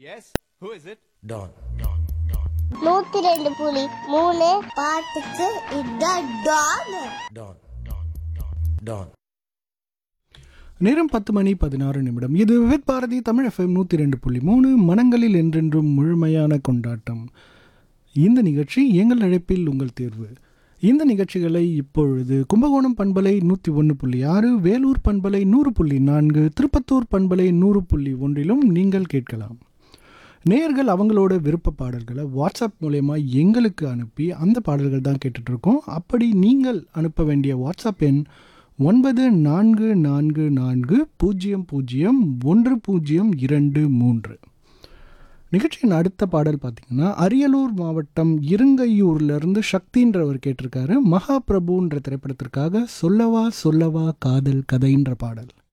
Yes? Who is it? Don. நூத்தி ரெண்டு புலி மூணு பாட்டுக்கு இதான் டான் Don. Don. நேரம் பத்து மணி பதினாறு நிமிடம் இது விவித் பாரதி தமிழ் எஃப்எம் நூற்றி ரெண்டு புள்ளி மூணு மனங்களில் என்றென்றும் முழுமையான கொண்டாட்டம் இந்த நிகழ்ச்சி எங்கள் அழைப்பில் உங்கள் தேர்வு இந்த நிகழ்ச்சிகளை இப்பொழுது கும்பகோணம் பண்பலை நூற்றி ஒன்று புள்ளி ஆறு வேலூர் பண்பலை நூறு புள்ளி நான்கு திருப்பத்தூர் பண்பலை நூறு புள்ளி ஒன்றிலும் நீங்கள் கேட்கலாம் நேயர்கள் அவங்களோட விருப்ப பாடல்களை வாட்ஸ்அப் மூலயமா எங்களுக்கு அனுப்பி அந்த பாடல்கள் தான் கேட்டுட்ருக்கோம் அப்படி நீங்கள் அனுப்ப வேண்டிய வாட்ஸ்அப் எண் ஒன்பது நான்கு நான்கு நான்கு பூஜ்ஜியம் பூஜ்ஜியம் ஒன்று பூஜ்ஜியம் இரண்டு மூன்று நிகழ்ச்சியின் அடுத்த பாடல் பார்த்தீங்கன்னா அரியலூர் மாவட்டம் இருங்கையூர்லேருந்து சக்தின்றவர் கேட்டிருக்காரு மகாபிரபுன்ற திரைப்படத்திற்காக சொல்லவா சொல்லவா காதல் கதைன்ற பாடல்